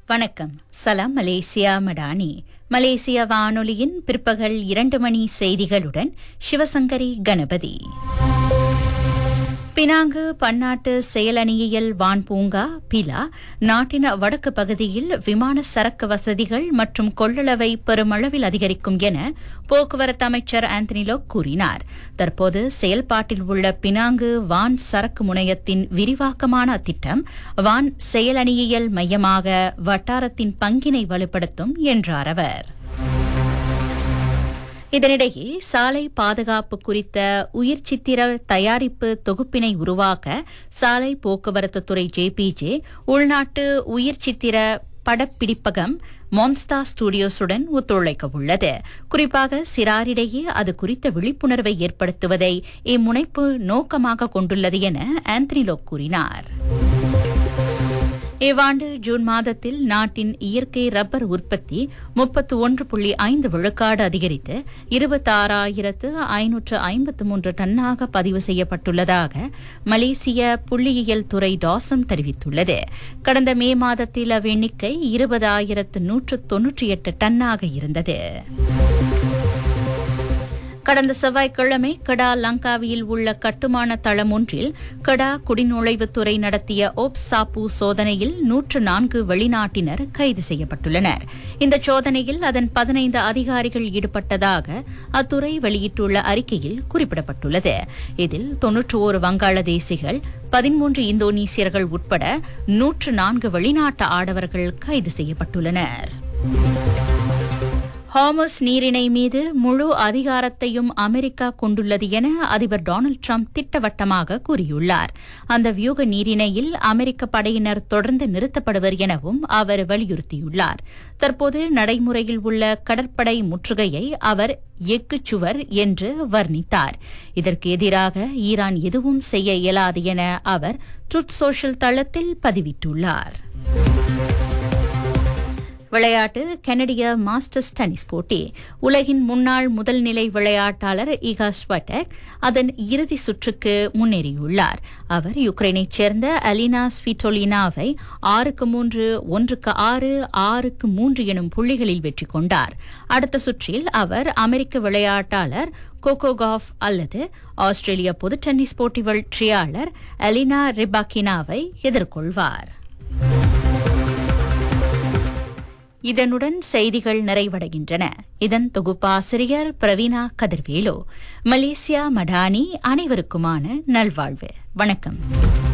வணக்கம் சலாம் மலேசியா மடானி மலேசிய வானொலியின் பிற்பகல் இரண்டு மணி செய்திகளுடன் சிவசங்கரி கணபதி பினாங்கு பன்னாட்டு செயலணியியல் வான் பூங்கா பிலா நாட்டின் வடக்கு பகுதியில் விமான சரக்கு வசதிகள் மற்றும் கொள்ளளவை பெருமளவில் அதிகரிக்கும் என போக்குவரத்து அமைச்சர் ஆந்தனி லோக் கூறினார் தற்போது செயல்பாட்டில் உள்ள பினாங்கு வான் சரக்கு முனையத்தின் விரிவாக்கமான திட்டம் வான் செயலணியியல் மையமாக வட்டாரத்தின் பங்கினை வலுப்படுத்தும் என்றார் அவர் இதனிடையே சாலை பாதுகாப்பு குறித்த உயிர் சித்திர தயாரிப்பு தொகுப்பினை உருவாக்க சாலை போக்குவரத்து துறை ஜேபிஜே உள்நாட்டு உயிர் சித்திர படப்பிடிப்பகம் மான்ஸ்டா ஸ்டுடியோஸுடன் ஒத்துழைக்க உள்ளது குறிப்பாக சிறாரிடையே அது குறித்த விழிப்புணர்வை ஏற்படுத்துவதை இம்முனைப்பு நோக்கமாக கொண்டுள்ளது என ஆந்தனி லோக் கூறினார் இவ்வாண்டு ஜூன் மாதத்தில் நாட்டின் இயற்கை ரப்பர் உற்பத்தி முப்பத்து ஒன்று புள்ளி ஐந்து விழுக்காடு அதிகரித்து இருபத்தாறாயிரத்து ஐநூற்று ஐம்பத்து மூன்று டன்னாக பதிவு செய்யப்பட்டுள்ளதாக மலேசிய புள்ளியியல் துறை டாசம் தெரிவித்துள்ளது கடந்த மே மாதத்தில் அவ்வெண்ணிக்கை இருபதாயிரத்து நூற்று தொன்னூற்றி எட்டு டன்னாக இருந்தது கடந்த செவ்வாய்க்கிழமை கடா லங்காவியில் உள்ள கட்டுமான தளம் ஒன்றில் கடா குடிநுழைவுத்துறை நடத்திய ஓப் சாப்பு சோதனையில் நூற்று நான்கு வெளிநாட்டினர் கைது செய்யப்பட்டுள்ளனர் இந்த சோதனையில் அதன் பதினைந்து அதிகாரிகள் ஈடுபட்டதாக அத்துறை வெளியிட்டுள்ள அறிக்கையில் குறிப்பிடப்பட்டுள்ளது இதில் தொன்னூற்று ஓரு வங்காளதேசிகள் பதிமூன்று இந்தோனேசியர்கள் உட்பட நூற்று நான்கு வெளிநாட்டு ஆடவர்கள் கைது செய்யப்பட்டுள்ளனர் ஹாமஸ் நீரிணை மீது முழு அதிகாரத்தையும் அமெரிக்கா கொண்டுள்ளது என அதிபர் டொனால்டு டிரம்ப் திட்டவட்டமாக கூறியுள்ளார் அந்த வியூக நீரிணையில் அமெரிக்க படையினர் தொடர்ந்து நிறுத்தப்படுவர் எனவும் அவர் வலியுறுத்தியுள்ளார் தற்போது நடைமுறையில் உள்ள கடற்படை முற்றுகையை அவர் எக்குச்சுவர் என்று வர்ணித்தார் இதற்கு எதிராக ஈரான் எதுவும் செய்ய இயலாது என அவர் ட்ருத் சோஷியல் தளத்தில் பதிவிட்டுள்ளார் விளையாட்டு கனடிய மாஸ்டர்ஸ் டென்னிஸ் போட்டி உலகின் முன்னாள் முதல் நிலை விளையாட்டாளர் இகா ஸ்வட்டக் அதன் இறுதி சுற்றுக்கு முன்னேறியுள்ளார் அவர் யுக்ரைனைச் சேர்ந்த அலினா ஸ்விட்டோலினாவை ஆறுக்கு மூன்று ஒன்றுக்கு ஆறு ஆறுக்கு மூன்று எனும் புள்ளிகளில் வெற்றி கொண்டார் அடுத்த சுற்றில் அவர் அமெரிக்க விளையாட்டாளர் கோகோகாஃப் அல்லது ஆஸ்திரேலிய பொது டென்னிஸ் போட்டி வெற்றியாளர் அலினா ரிபாக்கினாவை எதிர்கொள்வார் இதனுடன் செய்திகள் நிறைவடைகின்றன இதன் தொகுப்பாசிரியர் பிரவீனா கதிர்வேலு மலேசியா மடானி அனைவருக்குமான நல்வாழ்வு வணக்கம்